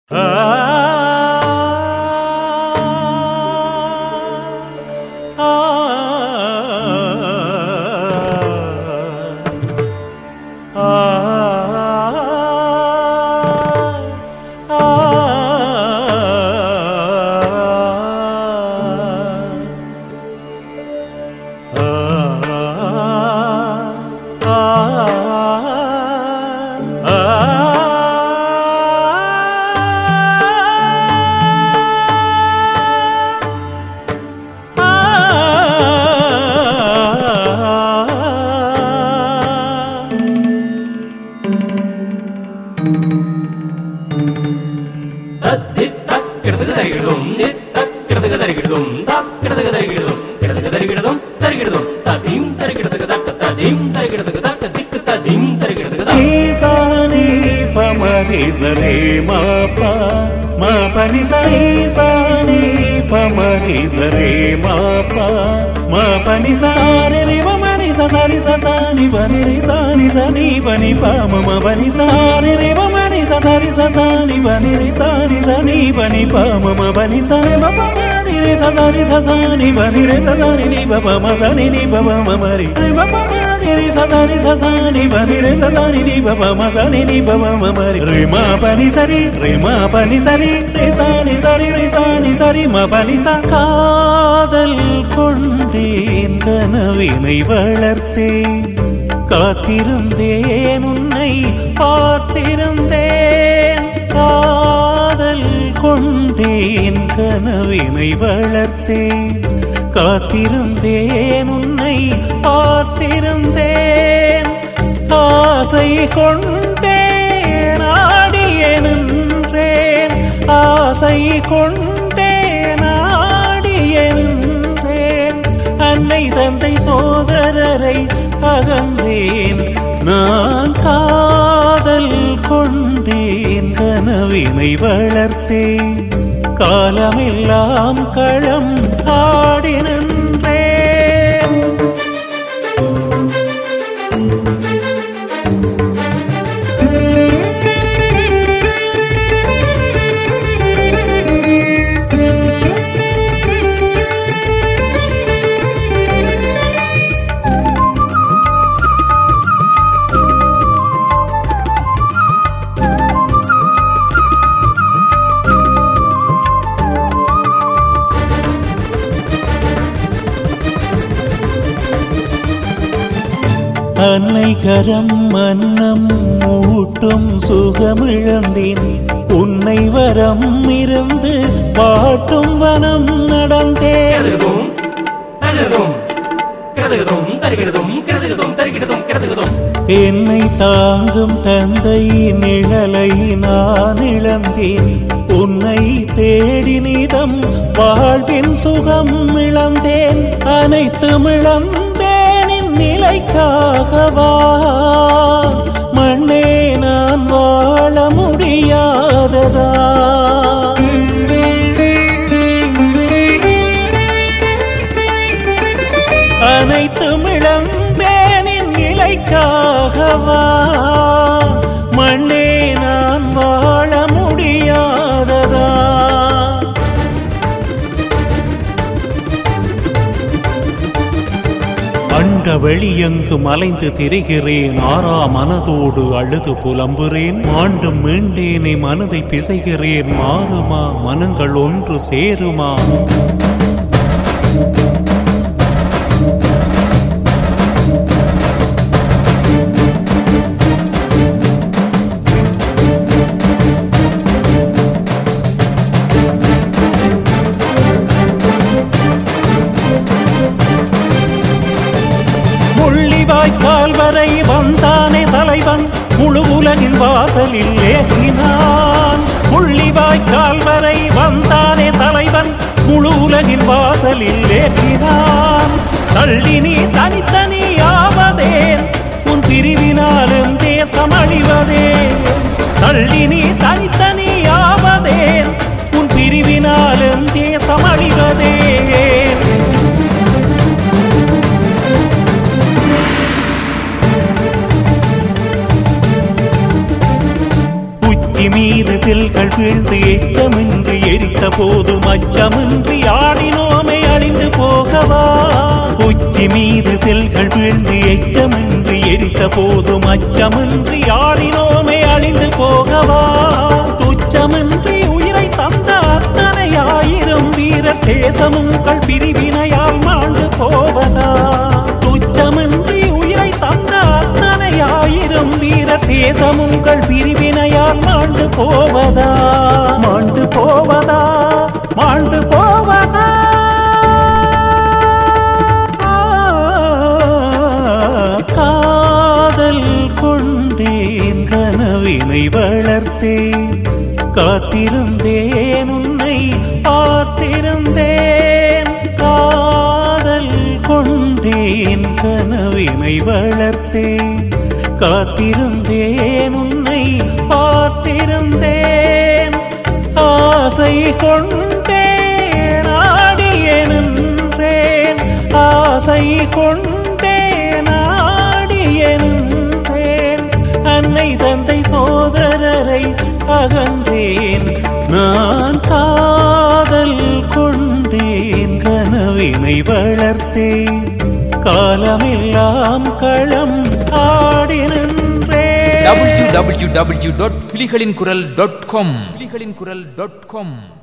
தரிகிடுதும் கிடதுக தரிகிடுதும் கிடதுக தரிகிடுதும் கிடதுக தரிகிடுதும் தரிகிடுதும் ததீம் தரிகிடதுக தக்க ததீம் தரிகிடதுக தக்க திக்கு ததீம் தரிகிடதுக தக்க ఈసాని పమరి సరే మాప మా పని సీసాని పమరి సరే మాప మా పని సారే రే మని సరి సని బని రి సాని సని బని ప మమ బని సారే రే మని సరి సని బని రి సాని సని బని ప మమ బని సరే మమ బని రే సరి సని బని రే సని ని బ మ సని ని బ మ మరి రే మమ బని రే సరి సని బని రే సని ని బ మ సని ని బ మ మరి రే మా పని సరి రే మా పని సరి రే సాని సరి రే సాని సరి మా పని స காதல் கொண்டேன் கனவினை வளர்த்தேன் காத்திருந்தேன் உன்னை பார்த்திருந்தேன் காதல் கொண்டேன் கனவினை வளர்த்தேன் காத்திருந்தேன் உன்னை பார்த்திருந்தேன் ஆசை கொண்டேன் ஆடிய நின்றேன் ஆசை கொண்டேன் ஆடிய நின்றேன் அன்னை தந்தை சோதரரை அகன்றேன் நான் காதல் கொண்டேன் கனவினை வளர்த்தேன் காலமெல்லாம் களம் ஆடி நின்றேன் அன்னை கரம் மன்னம் ஊட்டும் சுகமிழந்தேன் உன்னை வரம் இருந்து பாட்டும் வனம் நடந்தேன் கிடதுகும் தரிகிடுதும் கிடதுகும் தரிகிடுதும் கிடதுகும் தரிகிடுதும் கிடதுகும் என்னை தாங்கும் தந்தை நிழலை நான் இழந்தேன் உன்னை தேடி நிதம் வாழ்வின் சுகம் இழந்தேன் அனைத்தும் இழந்தேன் நிலைக்காகவா மண்ணே நான் வாழ முடியாததா அனைத்தும் இழந்தேனின் நிலைக்காகவா மண்ணே நான் வாழ முடியாததா அண்ட வெளியெங்கும் அலைந்து திரிகிறேன் ஆறா மனதோடு அழுது புலம்புறேன் மாண்டும் மீண்டேனே மனதை பிசைகிறேன் மாறுமா மனங்கள் ஒன்று சேருமா முள்ளிவாய்க்கால் வரை வந்தானே தலைவன் முழு உலகின் வாசலில் ஏற்றினான் முள்ளிவாய்க்கால் வரை வந்தானே தலைவன் முழு உலகின் வாசலில் ஏற்றினான் தள்ளி நீ தனித்தனி ஆவதேன் உன் பிரிவினாலும் தேசம் அழிவதே தள்ளி நீ தனித்தனி ஆவதேன் உன் பிரிவினாலும் தேசம் அழிவதே உச்சி மீது சில்கள் வீழ்ந்து எச்சமின்றி எரித்த போதும் அச்சமின்றி ஆடினோமே அழிந்து போகவா உச்சி மீது செல்கள் வீழ்ந்து எச்சமின்றி எரித்த போதும் அச்சமின்றி ஆடினோமே அழிந்து போகவா துச்சமின்றி உயிரை தந்த அத்தனை ஆயிரம் வீர தேசமுங்கள் பிரிவினையால் மாண்டு போவதா துச்சமின்றி உயிரை தந்த அத்தனை ஆயிரம் வீர தேசமுங்கள் பிரிவினையால் மாண்டு போவதா மாண்டு போவதா மாண்டு போவதா காதல் கொண்டேன் கனவினை வளர்த்தேன் காத்திருந்தேன் உன்னை பார்த்திருந்தேன் காதல் கொண்டேன் கனவினை வளர்த்தேன் காத்திருந்தேன் உன்னை பார்த்திருந்தேன் ஆசை கொண்டேன் ஆடிய நின்றேன் ஆசை கொண்டேன் ஆடிய நின்றேன் அன்னை தந்தை சோதரரை அகன்றேன் நான் காதல் கொண்டேன் கனவினை வளர்த்தேன் காலமெல்லாம் களம் ஆடி நின்றேன் www.புலிகளின் குரல் டாட் காம் புலிகளின் குரல் டாட் காம்